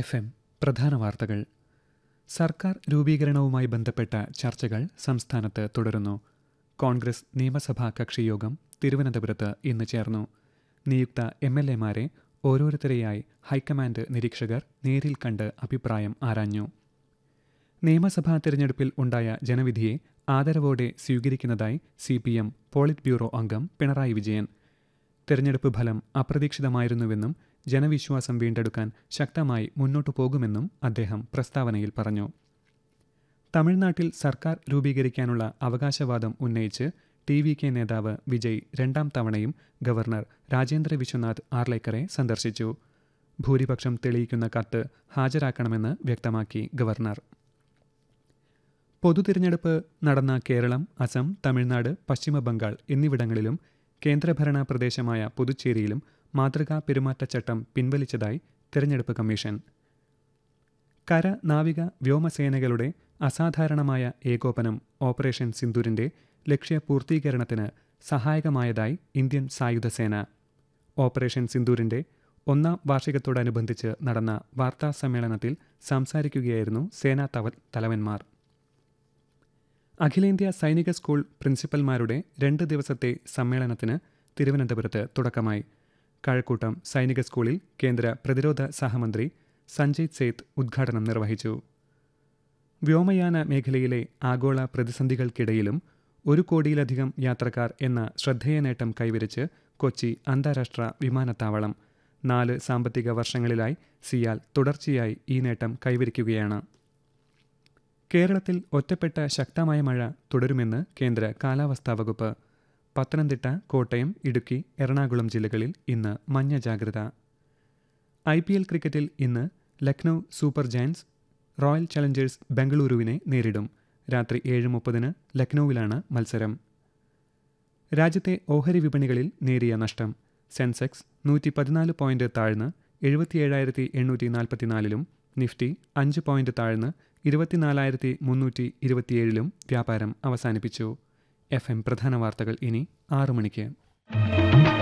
F M പ്രധാന വാർത്തകൾ സർക്കാർ രൂപീകരണവുമായി ബന്ധപ്പെട്ട ചർച്ചകൾ സംസ്ഥാനത്ത് തുടരുന്നു കോൺഗ്രസ് നിയമസഭാ കക്ഷിയോഗം തിരുവനന്തപുരത്ത് ഇന്ന് ചേർന്നു നിയുക്ത എം എൽ എമാരെ ഓരോരുത്തരെയായി ഹൈക്കമാൻഡ് നിരീക്ഷകർ നേരിൽ കണ്ട് അഭിപ്രായം ആരാഞ്ഞു നിയമസഭാ തെരഞ്ഞെടുപ്പിൽ ഉണ്ടായ ജനവിധിയെ ആദരവോടെ സ്വീകരിക്കുന്നതായി C P M politburo അംഗം പിണറായി വിജയൻ തെരഞ്ഞെടുപ്പ് ഫലം അപ്രതീക്ഷിതമായിരുന്നുവെന്നും ജനവിശ്വാസം വീണ്ടെടുക്കാൻ ശക്തമായി മുന്നോട്ടു പോകുമെന്നും അദ്ദേഹം പ്രസ്താവനയിൽ പറഞ്ഞു തമിഴ്നാട്ടിൽ സർക്കാർ രൂപീകരിക്കാനുള്ള അവകാശവാദം ഉന്നയിച്ച് ടി വി കെ നേതാവ് വിജയ് രണ്ടാം തവണയും ഗവർണർ രാജേന്ദ്ര വിശ്വനാഥ് ആർലേക്കറെ സന്ദർശിച്ചു ഭൂരിപക്ഷം തെളിയിക്കുന്ന കത്ത് ഹാജരാക്കണമെന്ന് വ്യക്തമാക്കി ഗവർണർ പൊതുതിരഞ്ഞെടുപ്പ് നടന്ന കേരളം അസം തമിഴ്നാട് പശ്ചിമബംഗാൾ എന്നിവിടങ്ങളിലും കേന്ദ്രഭരണ പ്രദേശമായ പുതുച്ചേരിയിലും മാതൃകാ പെരുമാറ്റച്ചട്ടം പിൻവലിച്ചതായി തെരഞ്ഞെടുപ്പ് കമ്മീഷൻ കര നാവിക വ്യോമസേനകളുടെ അസാധാരണമായ ഏകോപനം ഓപ്പറേഷൻ സിന്ദൂരിന്റെ ലക്ഷ്യപൂർത്തീകരണത്തിന് സഹായകമായതായി ഇന്ത്യൻ സായുധ സേന ഓപ്പറേഷൻ സിന്ദൂരിന്റെ ഒന്നാം വാർഷികത്തോടനുബന്ധിച്ച് നടന്ന വാർത്താ സമ്മേളനത്തിൽ സംസാരിക്കുകയായിരുന്നു സേനാ തവ തലവന്മാർ അഖിലേന്ത്യാ സൈനിക സ്കൂൾ പ്രിൻസിപ്പൽമാരുടെ രണ്ട് ദിവസത്തെ സമ്മേളനത്തിന് തിരുവനന്തപുരത്ത് തുടക്കമായി കഴക്കൂട്ടം സൈനിക സ്കൂളിൽ കേന്ദ്ര പ്രതിരോധ സഹമന്ത്രി സഞ്ജയ് സേത്ത് ഉദ്ഘാടനം നിർവഹിച്ചു വ്യോമയാന മേഖലയിലെ ആഗോള പ്രതിസന്ധികൾക്കിടയിലും ഒരു കോടിയിലധികം യാത്രക്കാർ എന്ന ശ്രദ്ധേയ നേട്ടം കൈവരിച്ച് കൊച്ചി അന്താരാഷ്ട്ര വിമാനത്താവളം നാല് സാമ്പത്തിക വർഷങ്ങളിലായി സിയാൽ തുടർച്ചയായി ഈ നേട്ടം കൈവരിക്കുകയാണ് കേരളത്തിൽ ഒറ്റപ്പെട്ട ശക്തമായ മഴ തുടരുമെന്ന് കേന്ദ്ര കാലാവസ്ഥാ വകുപ്പ് പത്തനംതിട്ട കോട്ടയം ഇടുക്കി എറണാകുളം ജില്ലകളിൽ ഇന്ന് മഞ്ഞ ജാഗ്രത ഐ പി എൽ ക്രിക്കറ്റിൽ ഇന്ന് Lucknow super giants royal challengers ബംഗളൂരുവിനെ നേരിടും രാത്രി ഏഴ് മുപ്പതിന് ലക്നൌവിലാണ് മത്സരം രാജ്യത്തെ ഓഹരി വിപണികളിൽ നേരിയ നഷ്ടം സെൻസെക്സ് നൂറ്റി പതിനാല് പോയിന്റ് താഴ്ന്ന് എഴുപത്തിയേഴായിരത്തി എണ്ണൂറ്റി നാൽപ്പത്തിനാലിലും നിഫ്റ്റി അഞ്ച് പോയിന്റ് താഴ്ന്ന് ഇരുപത്തിനാലായിരത്തി മുന്നൂറ്റി ഇരുപത്തിയേഴിലും വ്യാപാരം അവസാനിപ്പിച്ചു എഫ് എം പ്രധാന വാർത്തകൾ ഇനി ആറു മണിക്ക്